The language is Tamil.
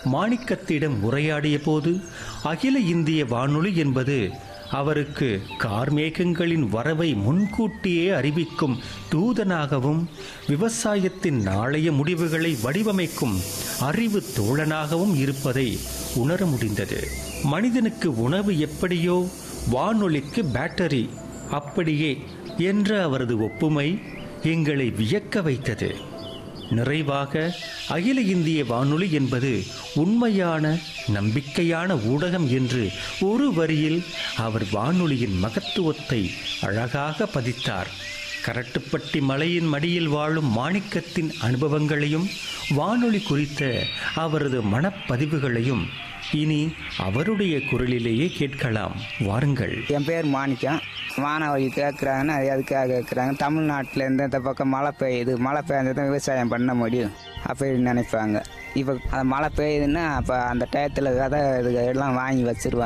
மாணிக்கத்திடம் உரையாடிய போது அகில இந்திய வானொலி என்பது அவருக்கு கார்மேகங்களின் வரவை முன்கூட்டியே அறிவிக்கும் தூதனாகவும் விவசாயத்தின் நாளைய முடிவுகளை வடிவமைக்கும் அறிவு தோழனாகவும் இருப்பதை உணர முடிந்தது மனிதனுக்கு உணவு எப்படியோ வானொலிக்கு பேட்டரி அப்படியே என்ற அவரது ஒப்புமை எங்களை வியக்க வைத்தது நிறைவாக அகில இந்திய வானொலி என்பது உண்மையான நம்பிக்கையான ஊடகம் என்று ஒரு வரியில் அவர் வானொலியின் மகத்துவத்தை அழகாக பதித்தார் கரட்டுப்பட்டி மலையின் மடியில் வாழும் மாணிக்கத்தின் அனுபவங்களையும் வானொலி குறித்த அவரது மனப்பதிவுகளையும் இனி அவருடைய குரலிலேயே கேட்கலாம் வாருங்கள் என் பேர் மாணிக்கம் வானவழி கேட்குறாங்கன்னா அது எதுக்காக கேட்குறாங்க தமிழ்நாட்டில் இருந்து இந்த பக்கம் மழை பெய்யுது மழை பெய்ஞ்சா தான் விவசாயம் பண்ண முடியும் அப்படின்னு நினைப்பாங்க இப்போ அந்த மழை பெய்யுதுன்னா அப்போ அந்த டயத்தில் விதை இது எல்லாம் வாங்கி வச்சிருவாங்க